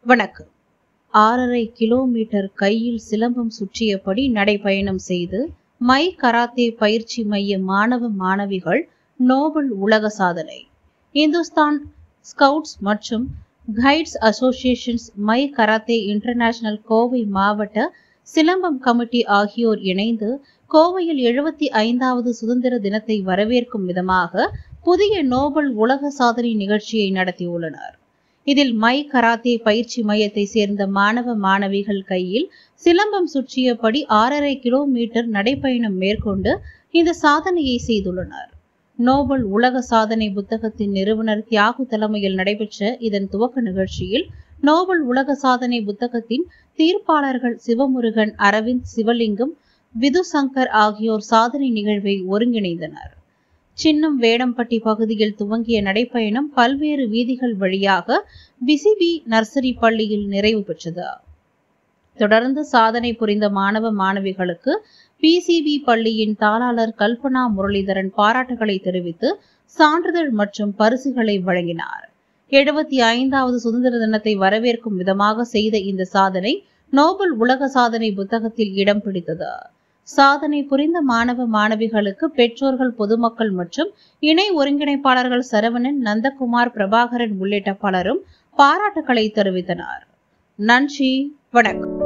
வணக்கம் ஆறரை கிலோமீட்டர் கையில் சிலம்பம் சுற்றியபடி நடைபயணம் செய்து மை கராத்தே பயிற்சி மைய மாணவ மாணவிகள் நோபல் உலக சாதனை இந்துஸ்தான் ஸ்கவுட்ஸ் மற்றும் guides associations my karate international Kovai மாவட்ட சிலம்பம் கமிட்டி ஆகியோர் இணைந்து கோவையில் எழுபத்தி ஐந்தாவது சுதந்திர தினத்தை வரவேற்கும் விதமாக புதிய நோபல் உலக சாதனை நிகழ்ச்சியை நடத்தியுள்ளனர் இதில் மை கராத்தே பயிற்சி மையத்தை சேர்ந்த மாணவ மாணவிகள் கையில் சிலம்பம் சுற்றியபடி ஆறரை கிலோமீட்டர் நடைப்பயணம் மேற்கொண்டு இந்த சாதனையை செய்துள்ளனர் நோபல் உலக சாதனை புத்தகத்தின் நிறுவனர் தியாகு தலைமையில் நடைபெற்ற இதன் துவக்க நிகழ்ச்சியில் நோபல் உலக சாதனை புத்தகத்தின் தீர்ப்பாளர்கள் சிவமுருகன் அரவிந்த் சிவலிங்கம் விது சங்கர் ஆகியோர் சாதனை நிகழ்வை ஒருங்கிணைந்தனர் சின்னம் வேடம்பட்டி பகுதியில் துவங்கிய நடைப்பயணம் பல்வேறு வீதிகள் வழியாக பிசிபி நர்சரி பள்ளியில் நிறைவு பெற்றது தொடர்ந்து சாதனை புரிந்த மாணவ மாணவிகளுக்கு பிசிபி பள்ளியின் தாளாளர் கல்பனா முரளிதரன் பாராட்டுகளை தெரிவித்து சான்றிதழ் மற்றும் பரிசுகளை வழங்கினார் எழுபத்தி ஐந்தாவது சுதந்திர தினத்தை வரவேற்கும் விதமாக செய்த இந்த சாதனை நோபல் உலக சாதனை புத்தகத்தில் இடம் பிடித்தது சாதனை புரிந்த மாணவ மாணவிகளுக்கு பெற்றோர்கள் பொதுமக்கள் மற்றும் இணை ஒருங்கிணைப்பாளர்கள் சரவணன் நந்தகுமார் பிரபாகரன் உள்ளிட்ட பலரும் பாராட்டுகளை தெரிவித்தனர் நன்றி வணக்கம்